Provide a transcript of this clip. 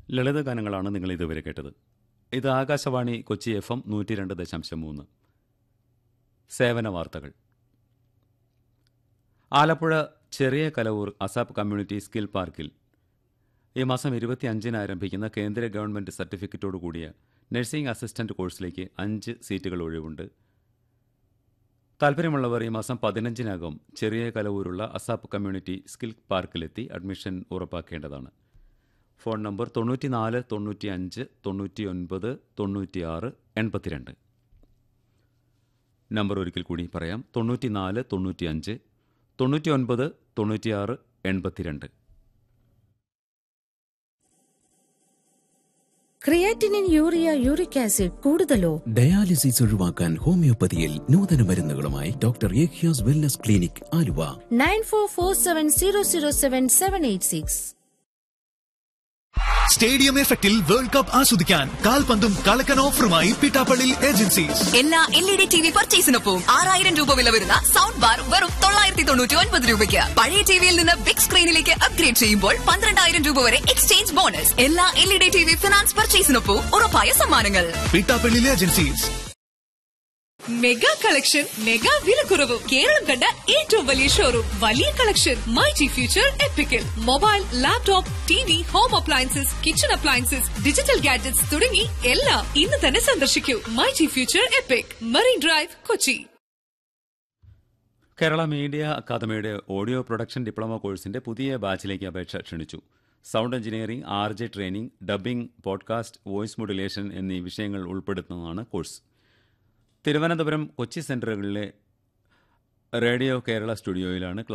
ലളിതഗാനങ്ങളാണ് നിങ്ങൾ ഇതുവരെ കേട്ടത് ഇത് ആകാശവാണി കൊച്ചി എഫ് എം നൂറ്റി രണ്ട് ദശാംശം മൂന്ന് സേവന വാർത്തകൾ ആലപ്പുഴ ചെറിയ കലവൂർ അസാപ്പ് കമ്മ്യൂണിറ്റി സ്കിൽ പാർക്കിൽ ഈ മാസം ഇരുപത്തി അഞ്ചിന് ആരംഭിക്കുന്ന കേന്ദ്ര ഗവൺമെൻറ് സർട്ടിഫിക്കറ്റോടു കൂടിയ നഴ്സിംഗ് അസിസ്റ്റന്റ് കോഴ്സിലേക്ക് അഞ്ച് സീറ്റുകൾ ഒഴിവുണ്ട് താല്പര്യമുള്ളവർ ഈ മാസം പതിനഞ്ചിനകം ചെറിയ കലവൂരുള്ള അസാപ്പ് കമ്മ്യൂണിറ്റി സ്കിൽ പാർക്കിലെത്തി അഡ്മിഷൻ ഉറപ്പാക്കേണ്ടതാണ് ഫോൺ നമ്പർ തൊണ്ണൂറ്റിനാല് തൊണ്ണൂറ്റി അഞ്ച് തൊണ്ണൂറ്റി ഒൻപത് തൊണ്ണൂറ്റിയാറ് എൺപത്തിരണ്ട് നമ്പർ ഒരിക്കൽ കൂടി പറയാം തൊണ്ണൂറ്റിനാല് തൊണ്ണൂറ്റി അഞ്ച് തൊണ്ണൂറ്റി ഒൻപത് തൊണ്ണൂറ്റിയാറ് എൺപത്തിരണ്ട് ക്രിയാറ്റിനിൻ യൂറിയ യൂറിക് ആസിഡ് കൂടുതലോ ഡയാലിസിസ് ഒഴിവാക്കാൻ ഹോമിയോപ്പതിയിൽ നൂതന മരുന്നുകളുമായി ഡോക്ടർ ഏഖ്യാസ് wellness clinic Aluva nine four four seven zero zero seven seven eight six stadium എഫക്റ്റിൽ വേൾഡ് കപ്പ് ആസ്വദിക്കാൻ കാൽപന്തും കളക്കൻ ഓഫറുമായി പിട്ടാപ്പള്ളി ഏജൻസീസ് എല്ലാ L E D T V പർച്ചേസിനൊപ്പം ആറായിരം രൂപ വില വരുന്ന സൗണ്ട് ബാർ വെറും തൊള്ളായിരത്തി തൊണ്ണൂറ്റി ഒൻപത് രൂപയ്ക്ക് പഴയ ടിവിയിൽ നിന്ന് ബിഗ് സ്ക്രീനിലേക്ക് അപ്ഗ്രേഡ് ചെയ്യുമ്പോൾ പന്ത്രണ്ടായിരം രൂപ വരെ എക്സ്ചേഞ്ച് ബോണസ് എല്ലാ L E D T V finance പർച്ചേസിനൊപ്പം ഉറപ്പായ സമ്മാനങ്ങൾ Pittappillil agencies mega collection mega വിലക്കുറവ് കേരളം കണ്ട ഏറ്റവും വലിയ ഷോറൂം വലിയ കളക്ഷൻ മൈജി ഫ്യൂച്ചർ എപ്പിക്കൽ mobile laptop T V home appliances kitchen appliances digital gadgets തുടങ്ങി എല്ലാം ഇന്ന് തന്നെ സന്ദർശിക്കൂ myG future epic marine drive Kochi Kerala media അക്കാദമിയുടെ ഓഡിയോ പ്രൊഡക്ഷൻ ഡിപ്ലോമ കോഴ്സിന്റെ പുതിയ ബാച്ചിലേക്ക് അപേക്ഷ ക്ഷണിച്ചു sound engineering R J training dubbing podcast voice modulation എന്നീ വിഷയങ്ങൾ ഉൾപ്പെടുത്തുന്നതാണ് കോഴ്സ് തിരുവനന്തപുരം കൊച്ചി സെന്ററുകളിലെ റേഡിയോ കേരള സ്റ്റുഡിയോയിലാണ്